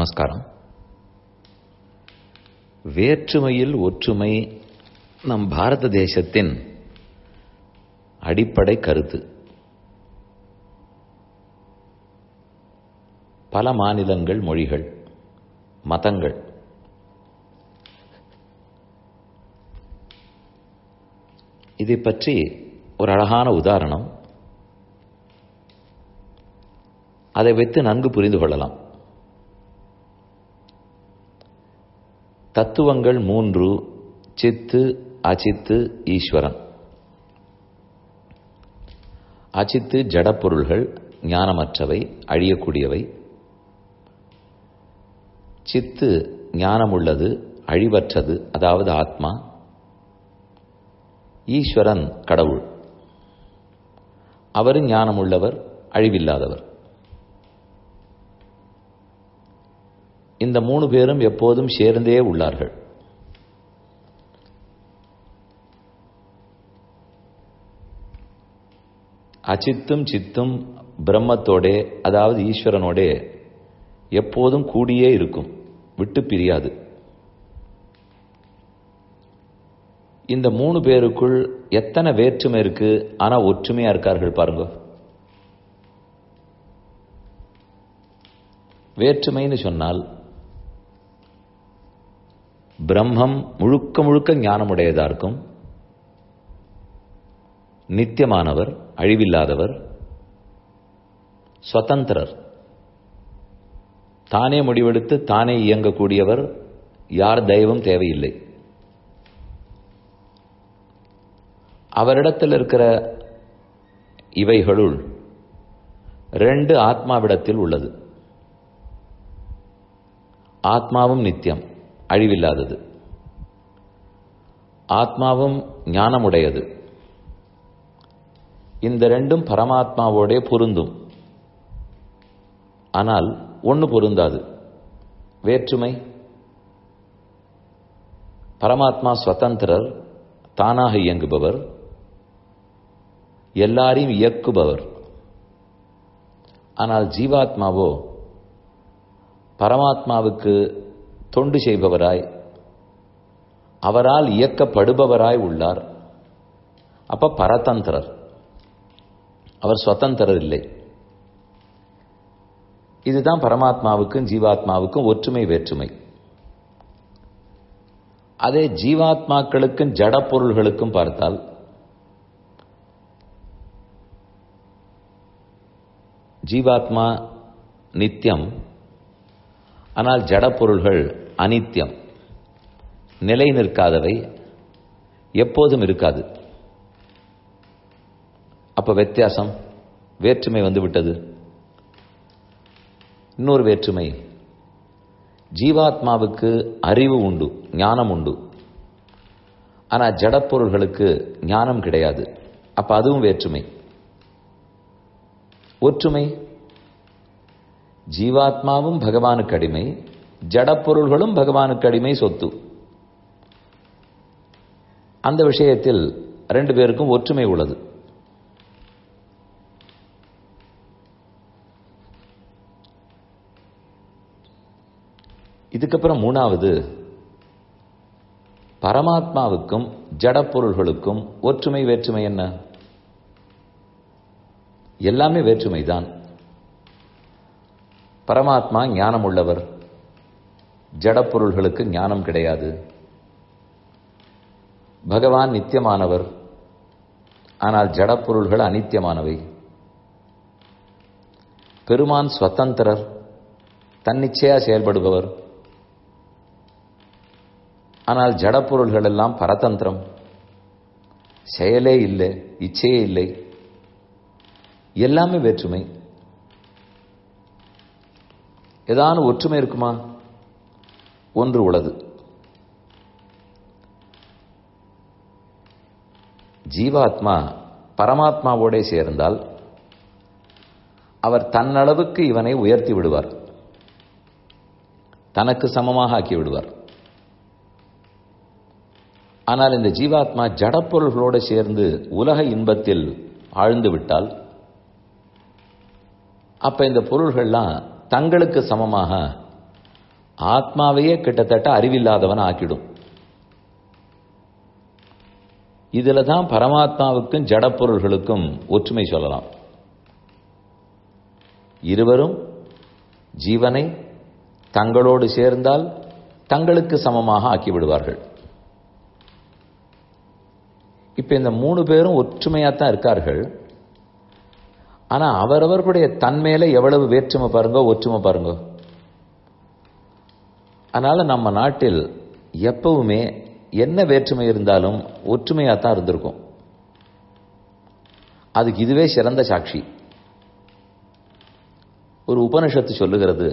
நமஸ்காரம் வேற்றுமையில் ஒற்றுமை நம் பாரத தேசத்தின் அடிப்படை கருத்து பல மாநிலங்கள் மொழிகள் மதங்கள் இதை பற்றி ஒரு அழகான உதாரணம் அதை வைத்து நன்கு புரிந்து கொள்ளலாம் தத்துவங்கள் மூன்று சித்து அச்சித்து ஈஸ்வரன் அச்சித்து ஜடப்பொருள்கள் ஞானமற்றவை அழியக்கூடியவை சித்து ஞானமுள்ளது அழிவற்றது அதாவது ஆத்மா ஈஸ்வரன் கடவுள் அவரும் ஞானமுள்ளவர் அழிவில்லாதவர் இந்த மூணு பேரும் எப்போதும் சேர்ந்தே உள்ளார்கள் அச்சித்தும் சித்தும் பிரம்மத்தோடே அதாவது ஈஸ்வரனோடே எப்போதும் கூடியே இருக்கும் விட்டு பிரியாது இந்த மூணு பேருக்குள் எத்தனை வேற்றுமை இருக்கு ஆனா ஒற்றுமையா இருக்கார்கள் பாருங்க வேற்றுமைன்னு சொன்னால் பிரம்மம் முழுக்க முழுக்க ஞானமுடையதா இருக்கும் நித்தியமானவர் அழிவில்லாதவர் சுதந்திரர் தானே முடிவெடுத்து தானே இயங்கக்கூடியவர் யார் தெய்வம் தேவையில்லை அவரிடத்தில் இருக்கிற இவைகளுள் ரெண்டு ஆத்மாவிடத்தில் உள்ளது ஆத்மாவும் நித்தியம் அழிவில்லாதது ஆத்மாவும் ஞானமுடையது இந்த ரெண்டும் பரமாத்மாவோடே பொருந்தும் ஆனால் ஒன்று பொருந்தாது வேற்றுமை பரமாத்மா சுதந்திரர் தானாக இயங்குபவர் எல்லாரையும் இயக்குபவர் ஆனால் ஜீவாத்மாவோ பரமாத்மாவுக்கு தொண்டு செய்பவராய் அவரால் இயக்கப்படுபவராய் உள்ளார் அப்ப பரதந்திரர் அவர் சுதந்திரர் இல்லை இதுதான் பரமாத்மாவுக்கும் ஜீவாத்மாவுக்கும் ஒற்றுமை வேற்றுமை அதே ஜீவாத்மாக்களுக்கும் ஜட பொருள்களுக்கும் பார்த்தால் ஜீவாத்மா நித்தியம் ஆனால் ஜட பொருள்கள் அனித்தியம் நிலை நிற்காதவை எப்போதும் இருக்காது அப்ப வித்தியாசம் வேற்றுமை வந்து விட்டது இன்னொரு வேற்றுமை ஜீவாத்மாவுக்கு அறிவு உண்டு ஞானம் உண்டு ஆனால் ஜடப்பொருள்களுக்கு ஞானம் கிடையாது அப்ப அதுவும் வேற்றுமை ஒற்றுமை ஜீவாத்மாவும் பகவானுக்கு அடிமை ஜடப்பொருள்களும் பகவானுக்கு அடிமை சொத்து அந்த விஷயத்தில் ரெண்டு பேருக்கும் ஒற்றுமை உள்ளது இதுக்கப்புறம் மூணாவது பரமாத்மாவுக்கும் ஜடப்பொருள்களுக்கும் ஒற்றுமை வேற்றுமை என்ன எல்லாமே வேற்றுமை தான் பரமாத்மா ஞானம் உள்ளவர் ஜடப்பொருள்களுக்கு ஞானம் கிடையாது பகவான் நித்தியமானவர் ஆனால் ஜடப்பொருள்கள் அனித்தியமானவை பெருமான் ஸ்வதந்திரர் தன்னிச்சையா செயல்படுபவர் ஆனால் ஜடப்பொருள்கள் எல்லாம் பரதந்திரம் செயலே இல்லை இச்சையே இல்லை எல்லாமே வேற்றுமை ஏதான ஒற்றுமை இருக்குமா ஒன்று உள்ளது ஜீவாத்மா பரமாத்மாவோட சேர்ந்தால் அவர் தன்னளவுக்கு இவனை உயர்த்தி விடுவார் தனக்கு சமமாக ஆக்கி விடுவார் ஆனால் இந்த ஜீவாத்மா ஜடப்பொருள்களோடு சேர்ந்து உலக இன்பத்தில் ஆழ்ந்து விட்டால் அப்ப இந்த பொருள்கள்லாம் தங்களுக்கு சமமாக ஆத்மாவையே கிட்டத்தட்ட அறிவில்லாதவன் ஆக்கிடும் இதுல தான் பரமாத்மாவுக்கும் ஜடப்பொருள்களுக்கும் ஒற்றுமை சொல்லலாம் இருவரும் ஜீவனை தங்களோடு சேர்ந்தால் தங்களுக்கு சமமாக ஆக்கிவிடுவார்கள் இப்ப இந்த மூணு பேரும் ஒற்றுமையாத்தான் இருக்கார்கள் ஆனா அவரவர்களுடைய தன்மையில எவ்வளவு வேற்றுமை பாருங்க ஒற்றுமை பாருங்க அதனால நம்ம நாட்டில் எப்பவுமே என்ன வேற்றுமை இருந்தாலும் ஒற்றுமையாத்தான் இருந்திருக்கும் அதுக்கு இதுவே சிறந்த சாட்சி ஒரு உபனிஷத்து சொல்லுகிறது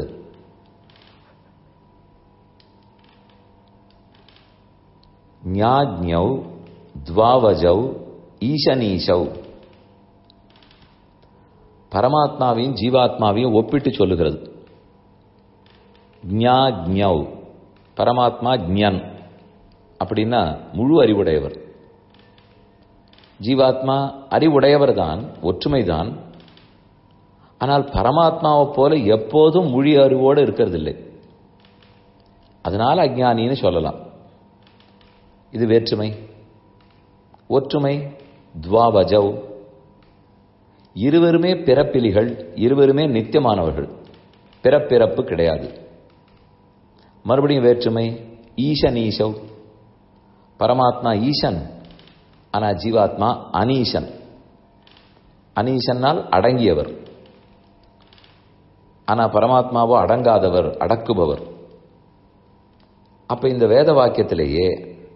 ஞாஜ்ஞௌ துவாவஜௌ ஈசனீஷௌ பரமாத்மாவையும் ஜீவாத்மாவையும் ஒப்பிட்டு சொல்லுகிறது ஞாஜ்ஞௌ பரமாத்மா ஜ்ஞன் அப்படின்னா முழு அறிவுடையவர் ஜீவாத்மா அறிவுடையவர் தான் ஒற்றுமைதான் ஆனால் பரமாத்மாவை போல எப்போதும் மொழி அறிவோடு இருக்கிறதில்லை அதனால அஜ்ஞானின்னு சொல்லலாம் இது வேற்றுமை ஒற்றுமை துவாவஜவ் இருவருமே பிறப்பிலிகள் இருவருமே நித்தியமானவர்கள் பிறப்பிறப்பு கிடையாது மறுபடியும் வேற்றுமை ஈசன் ஈசவ் பரமாத்மா ஈசன் ஆனா ஜீவாத்மா அனீசன் அனீசன்னால் அடங்கியவர் ஆனா பரமாத்மாவோ அடங்காதவர் அடக்குபவர் அப்ப இந்த வேத வாக்கியத்திலேயே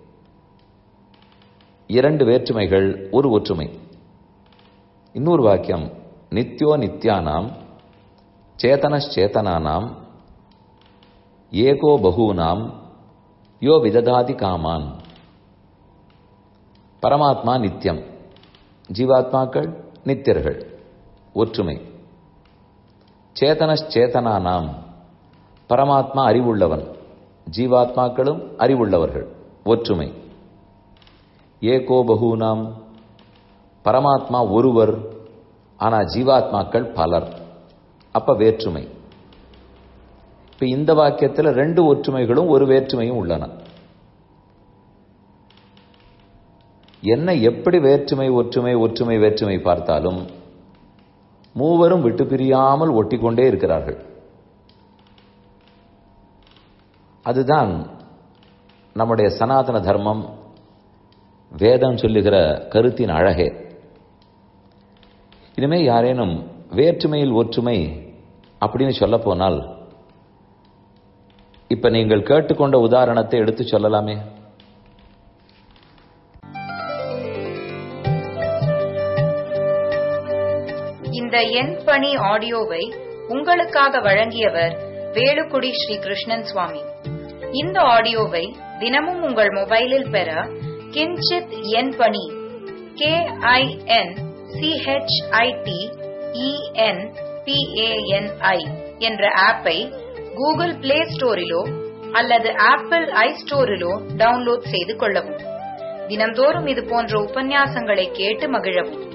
இரண்டு வேற்றுமைகள் ஒரு ஒற்றுமை இன்னொரு வாக்கியம் நித்யோ நித்யானாம் சேதனச்சேதனானாம் ஏகோ பகூனாம் யோ விததாதி காமான் பரமாத்மா நித்தியம் ஜீவாத்மாக்கள் நித்தியர்கள் ஒற்றுமை சேதனச்சேதனானாம் பரமாத்மா அறிவுள்ளவன் ஜீவாத்மாக்களும் அறிவுள்ளவர்கள் ஒற்றுமை ஏகோ பகூனாம் பரமாத்மா ஒருவர் ஆனா ஜீவாத்மாக்கள் பலர் அப்ப வேற்றுமை இப்ப இந்த வாக்கியத்தில் ரெண்டு ஒற்றுமைகளும் ஒரு வேற்றுமையும் உள்ளன என்ன எப்படி வேற்றுமை ஒற்றுமை ஒற்றுமை வேற்றுமை பார்த்தாலும் மூவரும் விட்டு பிரியாமல் ஒட்டிக்கொண்டே இருக்கிறார்கள் அதுதான் நம்முடைய சனாதன தர்மம் வேதம் சொல்லுகிற கருத்தின் அழகே இனிமே யாரேனும் வேற்றுமையில் ஒற்றுமை அப்படின்னு சொல்ல போனால் இப்ப நீங்கள் கேட்டுக்கொண்ட உதாரணத்தை எடுத்து சொல்லலாமே இந்த எண் பணி ஆடியோவை உங்களுக்காக வழங்கியவர் வேலுக்குடி ஸ்ரீ கிருஷ்ணன் சுவாமி இந்த ஆடியோவை தினமும் உங்கள் மொபைலில் பெற கிஞ்சித் எண் பணி கே ஐ என் சிஹெச்ஐடி இஎன் பிஏஎன்ஐ என்ற ஆப்பை கூகுள் பிளே ஸ்டோரிலோ அல்லது ஆப்பிள் ஐ ஸ்டோரிலோ டவுன்லோட் செய்து கொள்ளவும் தினந்தோறும் இது போன்ற உபன்யாசங்களை கேட்டு மகிழவும்